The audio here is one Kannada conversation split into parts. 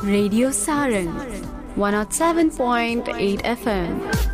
Radio Saran 107.8 FM.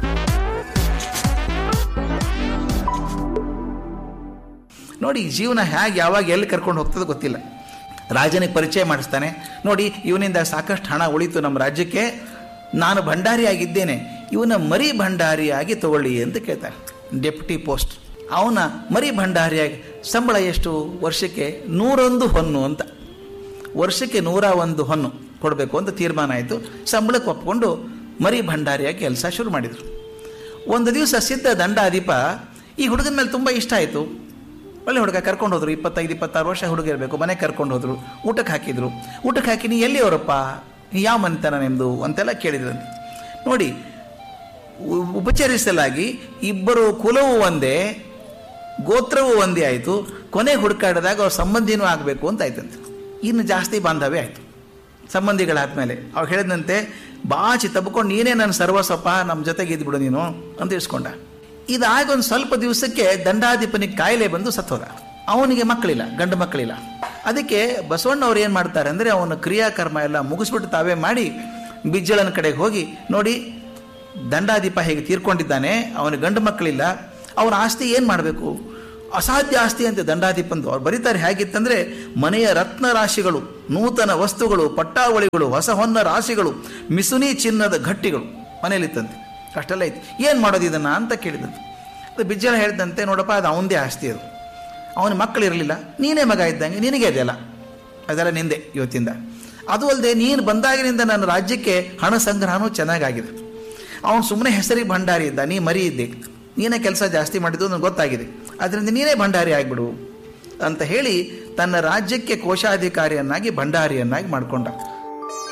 ನೋಡಿ ಜೀವನ ಹೇಗೆ ಯಾವಾಗ ಎಲ್ಲಿ ಕರ್ಕೊಂಡು ಹೋಗ್ತದೆ ಗೊತ್ತಿಲ್ಲ ರಾಜನಿಗೆ ಪರಿಚಯ ಮಾಡಿಸ್ತಾನೆ ನೋಡಿ ಇವನಿಂದ ಸಾಕಷ್ಟು ಹಣ ಉಳಿತು ನಮ್ಮ ರಾಜ್ಯಕ್ಕೆ ನಾನು ಭಂಡಾರಿ ಆಗಿದ್ದೇನೆ ಇವನ ಮರಿ ಭಂಡಾರಿಯಾಗಿ ತಗೊಳ್ಳಿ ಅಂತ ಕೇಳ್ತಾನೆ ಡೆಪ್ಟಿ ಪೋಸ್ಟ್ ಅವನ ಮರಿ ಭಂಡಾರಿಯಾಗಿ ಸಂಬಳ ಎಷ್ಟು ವರ್ಷಕ್ಕೆ ನೂರೊಂದು ಹೊನ್ನು ಅಂತ ವರ್ಷಕ್ಕೆ ನೂರ ಒಂದು ಹೊನ್ನು ಕೊಡಬೇಕು ಅಂತ ತೀರ್ಮಾನ ಆಯಿತು ಸಂಬಳಕ್ಕೆ ಒಪ್ಕೊಂಡು ಮರಿ ಭಂಡಾರಿಯಾಗಿ ಕೆಲಸ ಶುರು ಮಾಡಿದರು ಒಂದು ದಿವಸ ಸಿದ್ಧ ದಂಡಾಧಿಪ ಈ ಹುಡುಗನ ಮೇಲೆ ತುಂಬ ಇಷ್ಟ ಆಯಿತು ಒಳ್ಳೆ ಹುಡುಗ ಕರ್ಕೊಂಡು ಹೋದ್ರು ಇಪ್ಪತ್ತೈದು ಇಪ್ಪತ್ತಾರು ವರ್ಷ ಹುಡುಗ ಇರಬೇಕು ಮನೆಗೆ ಕರ್ಕೊಂಡು ಹೋದ್ರು ಊಟಕ್ಕೆ ಹಾಕಿದ್ರು ಊಟಕ್ಕೆ ಹಾಕಿ ನೀ ಎಲ್ಲಿ ಅವರಪ್ಪ ಯಾವ ಮನೆತನ ನಿಮ್ಮದು ಅಂತೆಲ್ಲ ಕೇಳಿದ್ರಂತೆ ನೋಡಿ ಉ- ಉಪಚರಿಸಲಾಗಿ ಇಬ್ಬರು ಕುಲವೂ ಒಂದೇ ಗೋತ್ರವೂ ಒಂದೇ ಆಯಿತು ಕೊನೆಗೆ ಹುಡುಕಾಡಿದಾಗ ಅವ್ರ ಸಂಬಂಧಿನೂ ಆಗಬೇಕು ಅಂತ ಆಯ್ತಂತೆ ಇನ್ನು ಜಾಸ್ತಿ ಬಾಂಧವ್ಯ ಆಯಿತು ಸಂಬಂಧಿಗಳಾದ್ಮೇಲೆ ಅವ್ರು ಹೇಳಿದಂತೆ ಬಾಚಿ ತಬ್ಕೊಂಡು ನೀನೇ ನನ್ನ ಸರ್ವಸ್ವಪ್ಪ ನಮ್ಮ ಜೊತೆಗೆ ಇದ್ಬಿಡು ನೀನು ಅಂತ ಇಸ್ಕೊಂಡ ಇದಾಗಿ ಒಂದು ಸ್ವಲ್ಪ ದಿವಸಕ್ಕೆ ದಂಡಾಧಿಪನಿಗೆ ಕಾಯಿಲೆ ಬಂದು ಸತ್ತೋದ ಅವನಿಗೆ ಮಕ್ಕಳಿಲ್ಲ ಗಂಡು ಮಕ್ಕಳಿಲ್ಲ ಅದಕ್ಕೆ ಬಸವಣ್ಣವ್ರು ಏನು ಮಾಡ್ತಾರೆ ಅಂದರೆ ಅವನ ಕ್ರಿಯಾಕರ್ಮ ಎಲ್ಲ ಮುಗಿಸ್ಬಿಟ್ಟು ತಾವೇ ಮಾಡಿ ಬಿಜ್ಜಳನ ಕಡೆಗೆ ಹೋಗಿ ನೋಡಿ ದಂಡಾಧಿಪ ಹೇಗೆ ತೀರ್ಕೊಂಡಿದ್ದಾನೆ ಅವನ ಗಂಡು ಮಕ್ಕಳಿಲ್ಲ ಅವನ ಆಸ್ತಿ ಏನು ಮಾಡಬೇಕು ಅಸಾಧ್ಯ ಆಸ್ತಿ ಅಂತ ದಂಡಾಧಿಪಂದು ಅವ್ರು ಬರೀತಾರೆ ಹೇಗಿತ್ತಂದ್ರೆ ಮನೆಯ ರತ್ನ ರಾಶಿಗಳು ನೂತನ ವಸ್ತುಗಳು ಪಟ್ಟಾವಳಿಗಳು ಹೊಸ ಹೊನ್ನ ರಾಶಿಗಳು ಮಿಸುನಿ ಚಿನ್ನದ ಗಟ್ಟಿಗಳು ಮನೆಯಲ್ಲಿತ್ತಂತೆ ಅಷ್ಟೆಲ್ಲ ಇತ್ತು ಏನು ಮಾಡೋದು ಇದನ್ನು ಅಂತ ಕೇಳಿದಂತೆ ಅದು ಬಿಜ್ಜಳ ಹೇಳಿದಂತೆ ನೋಡಪ್ಪ ಅದು ಅವನದೇ ಆಸ್ತಿ ಅದು ಅವನ ಮಕ್ಕಳು ಇರಲಿಲ್ಲ ನೀನೇ ಮಗ ಇದ್ದಂಗೆ ನಿನಗೆ ಇದೆಯಲ್ಲ ಅದೆಲ್ಲ ನಿಂದೆ ಇವತ್ತಿಂದ ಅದು ಅಲ್ಲದೆ ನೀನು ಬಂದಾಗಿನಿಂದ ನನ್ನ ರಾಜ್ಯಕ್ಕೆ ಹಣ ಸಂಗ್ರಹನೂ ಚೆನ್ನಾಗಾಗಿದೆ ಅವನು ಸುಮ್ಮನೆ ಹೆಸರಿಗೆ ಭಂಡಾರಿ ಇದ್ದ ನೀ ಮರಿ ಇದ್ದೆ ನೀನೇ ಕೆಲಸ ಜಾಸ್ತಿ ಮಾಡಿದ್ದು ನನಗೆ ಗೊತ್ತಾಗಿದೆ ಅದರಿಂದ ನೀನೇ ಭಂಡಾರಿ ಆಗಿಬಿಡು ಅಂತ ಹೇಳಿ ತನ್ನ ರಾಜ್ಯಕ್ಕೆ ಕೋಶಾಧಿಕಾರಿಯನ್ನಾಗಿ ಭಂಡಾರಿಯನ್ನಾಗಿ ಮಾಡಿಕೊಂಡ